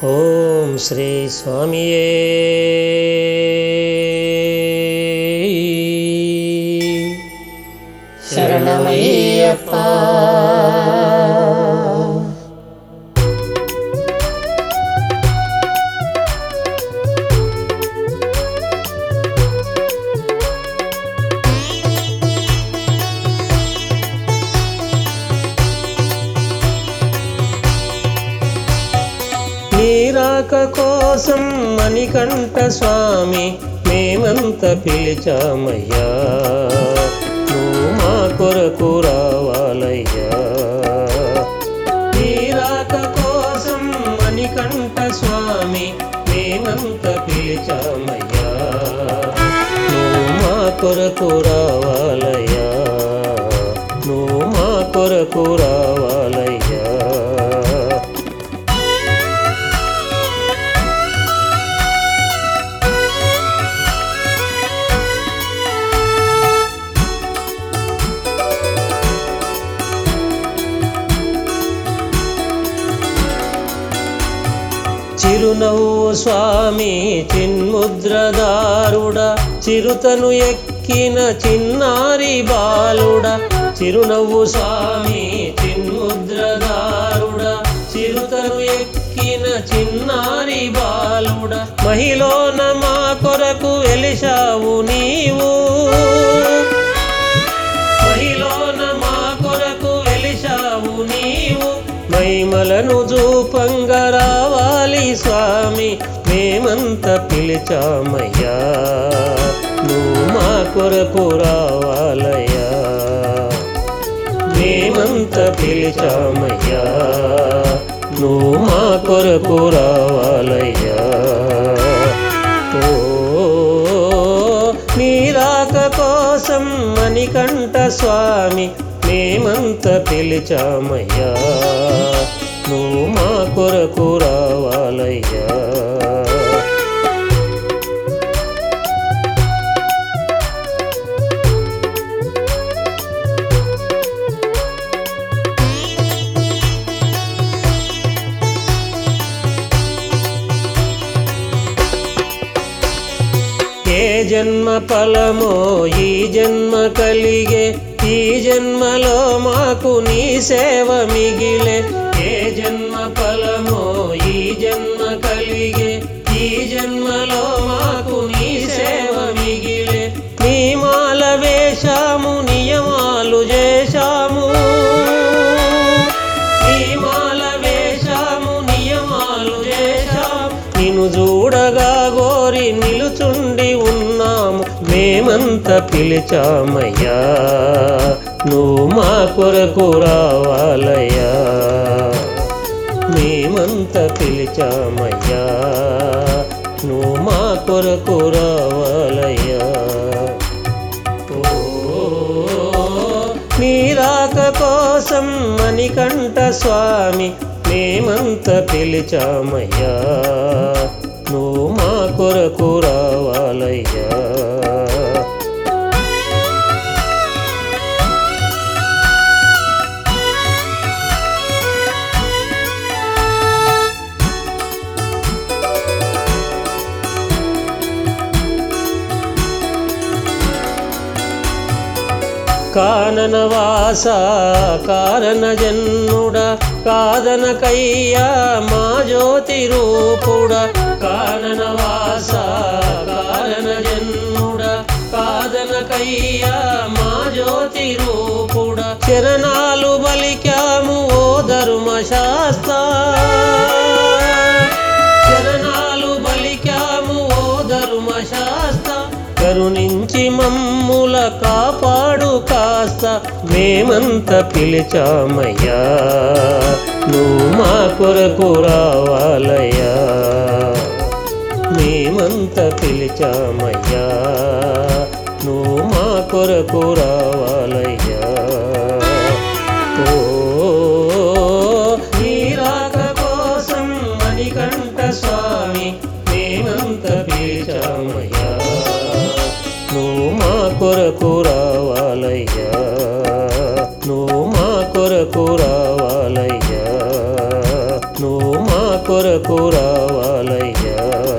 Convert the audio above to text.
ఓం శ్రీ స్వామియే శరణమయ్యప్ప నీరాక కోసం మణికంఠ స్వామి మేమంత పిలిచామయ్యా నువ్వు మా కొరకు రావాలయ్యా నీరాక కోసం మణికంఠ స్వామి మేమంత పిలిచామయ్యా నువ్వు మా కొరకు రావాలయ్యా నువ్వు మా కొరకు రావాలయ్యా చిరునవ్వు స్వామి చిన్ముద్రదారుడ చిరుతను ఎక్కిన చిన్నారి బాలుడ చిరునవ్వు స్వామి చిన్ముద్రదారుడ చిరుతను ఎక్కిన చిన్నారి బాలుడ మహిళన మా కొరకు వెలిశావు నీవు మహిళన మా కొరకు వెలిశావు నీవు మైమలను చూపంగా రావాలి స్వామి మేమంత పిలిచామయ్యా నువ్వు మా కొరకు రావాలయ్యా మేమంత పిలిచామయ్యా నువ్వు మా కొరకు రావాలయ్యా ఓ నీరాక కోసం మణికంఠ స్వామి మేమంత పిలిచామయ్యా నువ్వు మా కొరకు రావాలయ్యా ఏ జన్మ ఫలమో ఈ జన్మ కలిగే ఈ జన్మలో మాకు నీ సేవ మిగిలే ఏ జన్మ ఫలమో ఈ జన్మ కలిగే ఈ జన్మలో మాకు నీ సేవ మిగిలే నీ మాల వేషాము నియమాలు చేశాము నియమాల వేషాము నియమాలు చేశాము నిన్ను చూడగా గోరి నిలుచుండి ఉన్నాము మేమంత పిలిచామయ్యా నువ్వు మా కొరకు రావాలయ్యా మేమంత పిలిచామయ్యా నువ్వు మా కొరకు రావాలయ్యా ఓ నీరాక కోసం మణికంఠ స్వామి మేమంత పిలిచామయ్యా నువ్వు మా కొరకు రావాలయ్యా కాననవాస కారణ జన్ముడ కాదనకయ్యా మా జ్యోతి రూపుడ కాననవాస కారణ జన్ముడ కాదనకయ్యా మా జ్యోతి రూపుడ చరణాలు బలికాము ఓ ధర్మశాస్త్ర చరణాలు బలికాము ఓ ధర్మశాస్త్ర కరుణించి మమ్ముల కాపాడు కాస్త మేమంత పిలిచామయ్యా నువ్వు మా కొరకు రావాలయ్యా మేమంత పిలిచామయ్యా నువ్వు మా కొరకు రావాలయ్యా ఓ నీరాక కోసం మణికంఠ స్వామి మేమంత పిలిచామయ్యా నువ్వు మా కొరకు రావాలయ్యా నువ్వు మా కొరకు రావాలయ్యా నువ్వు మా కొరకు రావాలయ్యా